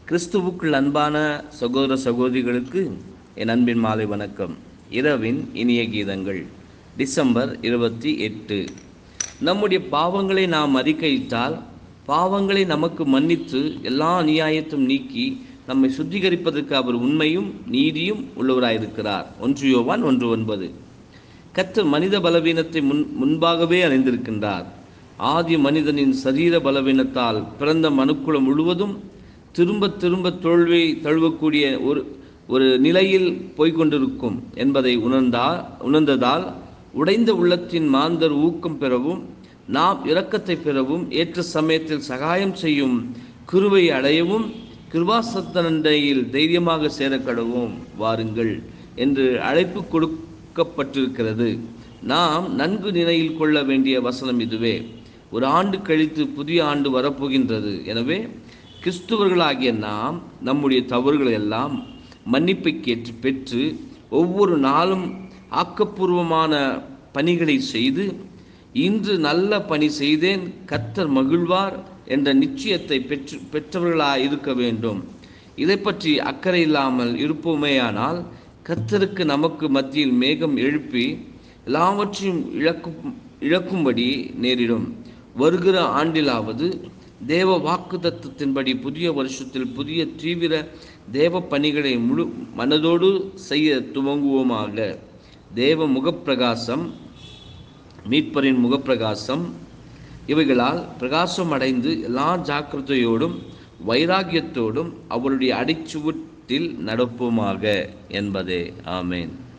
கிறிஸ்துவுக்குள் அன்பான சகோதர சகோதரிகளுக்கு என் அன்பின் மாலை வணக்கம் இரவின் இனிய கீதங்கள் டிசம்பர் இருபத்தி எட்டு நம்முடைய பாவங்களை நாம் அறிக்கையிட்டால் பாவங்களை நமக்கு மன்னித்து எல்லா அநியாயத்தும் நீக்கி நம்மை சுத்திகரிப்பதற்கு அவர் உண்மையும் நீதியும் உள்ளவராயிருக்கிறார் ஒன்று யோவான் ஒன்று ஒன்பது கர்த்தர் மனித பலவீனத்தை முன் முன்பாகவே அறிந்திருக்கின்றார் ஆதி மனிதனின் சரீர பலவீனத்தால் பிறந்த மனுக்குலம் முழுவதும் திரும்ப திரும்ப தோல்வியை தழுவக்கூடிய ஒரு ஒரு நிலையில் போய்கொண்டிருக்கும் என்பதை உணர்ந்தா உணர்ந்ததால் உடைந்த உள்ளத்தின் மாந்தர் ஊக்கம் பெறவும் நாம் இரக்கத்தை பெறவும் ஏற்ற சமயத்தில் சகாயம் செய்யும் கிருவை அடையவும் கிருபாசத்தனையில் தைரியமாக சேரக்கடவும் வாருங்கள் என்று அழைப்பு கொடுக்கப்பட்டிருக்கிறது நாம் நன்கு நினைவில் கொள்ள வேண்டிய வசனம் இதுவே ஒரு ஆண்டு கழித்து புதிய ஆண்டு வரப்போகின்றது எனவே கிறிஸ்துவர்களாகிய நாம் நம்முடைய தவறுகளை எல்லாம் மன்னிப்பை கேட்டு பெற்று ஒவ்வொரு நாளும் ஆக்கப்பூர்வமான பணிகளை செய்து இன்று நல்ல பணி செய்தேன் கத்தர் மகிழ்வார் என்ற நிச்சயத்தை பெற்று பெற்றவர்களாக இருக்க வேண்டும் இதை பற்றி அக்கறை இல்லாமல் இருப்போமேயானால் கத்தருக்கு நமக்கு மத்தியில் மேகம் எழுப்பி எல்லாவற்றையும் இழக்கும் இழக்கும்படி நேரிடும் வருகிற ஆண்டிலாவது தேவ வாக்கு தத்துவத்தின்படி புதிய வருஷத்தில் புதிய தீவிர தேவ பணிகளை முழு மனதோடு செய்ய துவங்குவோமாக தேவ முகப்பிரகாசம் மீட்பரின் முகப்பிரகாசம் இவைகளால் பிரகாசம் அடைந்து எல்லா ஜாக்கிரதையோடும் வைராகியத்தோடும் அவருடைய அடிச்சுவட்டில் நடப்போமாக என்பதே ஆமேன்